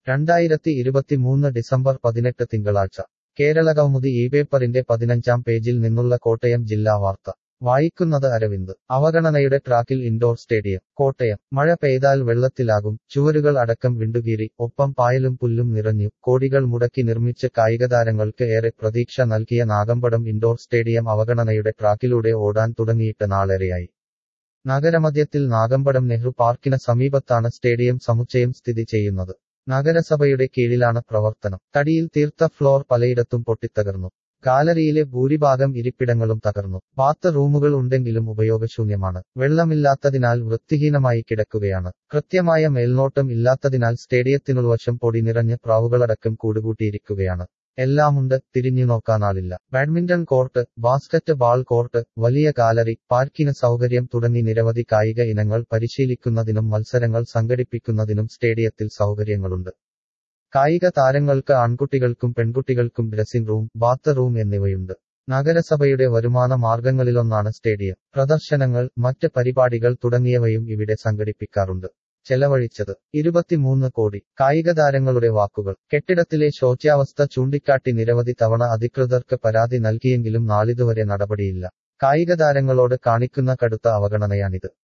രണ്ടായിരത്തി ഇരുപത്തിമൂന്ന് ഡിസംബർ പതിനെട്ട് തിങ്കളാഴ്ച കേരളകൗമുദി ഈ പേപ്പറിന്റെ പതിനഞ്ചാം പേജിൽ നിന്നുള്ള കോട്ടയം ജില്ലാ വാർത്ത വായിക്കുന്നത് അരവിന്ദ് അവഗണനയുടെ ട്രാക്കിൽ ഇൻഡോർ സ്റ്റേഡിയം കോട്ടയം മഴ പെയ്താൽ വെള്ളത്തിലാകും ചുവരുകൾ അടക്കം വിണ്ടുകീറി ഒപ്പം പായലും പുല്ലും നിറഞ്ഞു കോടികൾ മുടക്കി നിർമ്മിച്ച് കായികതാരങ്ങൾക്ക് ഏറെ പ്രതീക്ഷ നൽകിയ നാഗമ്പടം ഇൻഡോർ സ്റ്റേഡിയം അവഗണനയുടെ ട്രാക്കിലൂടെ ഓടാൻ തുടങ്ങിയിട്ട് നാളേറെയായി നഗരമധ്യത്തിൽ നാഗമ്പടം നെഹ്റു പാർക്കിന് സമീപത്താണ് സ്റ്റേഡിയം സമുച്ചയം സ്ഥിതി ചെയ്യുന്നത് നഗരസഭയുടെ കീഴിലാണ് പ്രവർത്തനം തടിയിൽ തീർത്ത ഫ്ലോർ പലയിടത്തും പൊട്ടിത്തകർന്നു ഗാലറിയിലെ ഭൂരിഭാഗം ഇരിപ്പിടങ്ങളും തകർന്നു ബാത്ത് റൂമുകൾ ഉണ്ടെങ്കിലും ഉപയോഗശൂന്യമാണ് വെള്ളമില്ലാത്തതിനാൽ വൃത്തിഹീനമായി കിടക്കുകയാണ് കൃത്യമായ മേൽനോട്ടം ഇല്ലാത്തതിനാൽ സ്റ്റേഡിയത്തിനുൾവശം പൊടി നിറഞ്ഞ് പ്രാവുകളടക്കം കൂടുകൂട്ടിയിരിക്കുകയാണ് എല്ലാമുണ്ട് തിരിഞ്ഞു നോക്കാനാളില്ല badminton court basketball court വലിയ ഗാലറി പാർക്കിംഗ് സൗകര്യം തുടങ്ങി നിരവധി കായിക ഇനങ്ങൾ പരിശീലിക്കുന്നതിനും മത്സരങ്ങൾ സംഘടിപ്പിക്കുന്നതിനും സ്റ്റേഡിയത്തിൽ സൗകര്യങ്ങളുണ്ട് കായിക താരങ്ങൾക്ക് ആൺകുട്ടികൾക്കും പെൺകുട്ടികൾക്കും ഡ്രസ്സിംഗ് റൂം ബാത്ത് റൂം എന്നിവയുണ്ട് നഗരസഭയുടെ വരുമാന മാർഗങ്ങളിലൊന്നാണ് സ്റ്റേഡിയം പ്രദർശനങ്ങൾ മറ്റ് പരിപാടികൾ തുടങ്ങിയവയും ഇവിടെ സംഘടിപ്പിക്കാറുണ്ട് ചെലവഴിച്ചത് ഇരുപത്തിമൂന്ന് കോടി കായിക താരങ്ങളുടെ വാക്കുകൾ കെട്ടിടത്തിലെ ശോച്യാവസ്ഥ ചൂണ്ടിക്കാട്ടി നിരവധി തവണ അധികൃതർക്ക് പരാതി നൽകിയെങ്കിലും നാളിതുവരെ നടപടിയില്ല കായിക താരങ്ങളോട് കാണിക്കുന്ന കടുത്ത അവഗണനയാണിത്